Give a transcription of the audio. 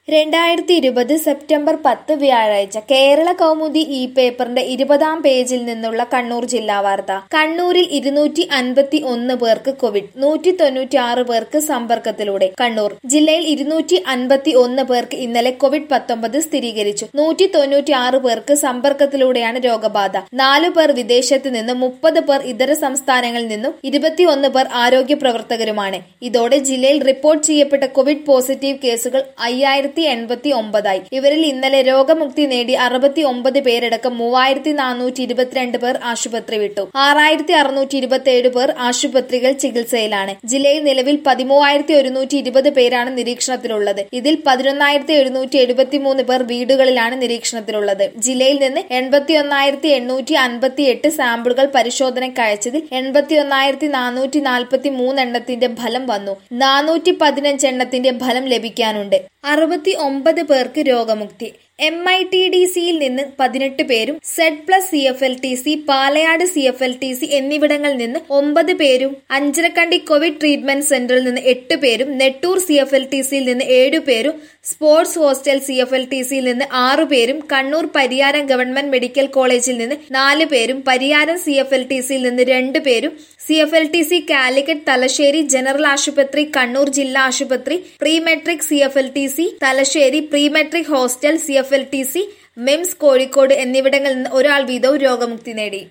രണ്ടായിരത്തി ഇരുപത് സെപ്റ്റംബർ പത്ത് വ്യാഴാഴ്ച കേരള കൗമുദി ഇ പേപ്പറിന്റെ ഇരുപതാം പേജിൽ നിന്നുള്ള കണ്ണൂർ ജില്ലാ വാർത്ത കണ്ണൂരിൽ ഇരുന്നൂറ്റി അൻപത്തി ഒന്ന് പേർക്ക് കോവിഡ് നൂറ്റി തൊണ്ണൂറ്റി ആറ് പേർക്ക് സമ്പർക്കത്തിലൂടെ കണ്ണൂർ ജില്ലയിൽ ഇരുന്നൂറ്റി അൻപത്തി ഒന്ന് പേർക്ക് ഇന്നലെ കോവിഡ് പത്തൊമ്പത് സ്ഥിരീകരിച്ചു നൂറ്റി തൊണ്ണൂറ്റി ആറ് പേർക്ക് സമ്പർക്കത്തിലൂടെയാണ് രോഗബാധ നാലു പേർ വിദേശത്ത് നിന്നും മുപ്പത് പേർ ഇതര സംസ്ഥാനങ്ങളിൽ നിന്നും ഇരുപത്തിയൊന്ന് പേർ ആരോഗ്യ പ്രവർത്തകരുമാണ് ഇതോടെ ജില്ലയിൽ റിപ്പോർട്ട് ചെയ്യപ്പെട്ട കോവിഡ് പോസിറ്റീവ് കേസുകൾ അയ്യായിരത്തി എൺപത്തി ഒമ്പതായി ഇവരിൽ ഇന്നലെ രോഗമുക്തി നേടി അറുപത്തി ഒമ്പത് പേരടക്കം മൂവായിരത്തി നാനൂറ്റി ഇരുപത്തിരണ്ട് പേർ ആശുപത്രി വിട്ടു ആറായിരത്തി അറുന്നൂറ്റി ഇരുപത്തി ഏഴ് പേർ ആശുപത്രികൾ ചികിത്സയിലാണ് ജില്ലയിൽ നിലവിൽ പതിമൂവായിരത്തി ഒരുന്നൂറ്റി ഇരുപത് പേരാണ് നിരീക്ഷണത്തിലുള്ളത് ഇതിൽ പതിനൊന്നായിരത്തി എഴുന്നൂറ്റി എഴുപത്തി മൂന്ന് പേർ വീടുകളിലാണ് നിരീക്ഷണത്തിലുള്ളത് ജില്ലയിൽ നിന്ന് എൺപത്തി ഒന്നായിരത്തി എണ്ണൂറ്റി അൻപത്തി എട്ട് സാമ്പിളുകൾ പരിശോധനയ്ക്ക് അയച്ചതിൽ എൺപത്തി ഒന്നായിരത്തി നാനൂറ്റി നാൽപ്പത്തി മൂന്ന് എണ്ണത്തിന്റെ ഫലം വന്നു നാനൂറ്റി പതിനഞ്ച് എണ്ണത്തിന്റെ ഫലം ലഭിക്കാനുണ്ട് അറുപത്തി ഒമ്പത് പേർക്ക് രോഗമുക്തി എം ഐ ടി ഡി സിയിൽ നിന്ന് പതിനെട്ട് പേരും Z plus C F L T C Palayad C F L T C എന്നിവിടങ്ങളിൽ നിന്ന് ഒമ്പത് പേരും അഞ്ചരക്കണ്ടി കോവിഡ് ട്രീറ്റ്മെന്റ് സെന്ററിൽ നിന്ന് എട്ട് പേരും Nettoor C F L T സിയിൽ നിന്ന് ഏഴു പേരും sports hostel C F L T സിയിൽ നിന്ന് ആറു പേരും കണ്ണൂർ പരിയാരം ഗവൺമെന്റ് മെഡിക്കൽ കോളേജിൽ നിന്ന് നാല് പേരും Pariyaram C F L T സിയിൽ നിന്ന് രണ്ട് പേരും C F L T C Calicut Thalassery general ആശുപത്രി കണ്ണൂർ ജില്ലാ ആശുപത്രി pre matric C F L T C Thalassery pre matric hostel C F L T C MIMS Kozhikode എന്നിവിടങ്ങളിൽ നിന്ന് ഒരാൾ വീതവും രോഗമുക്തി നേടി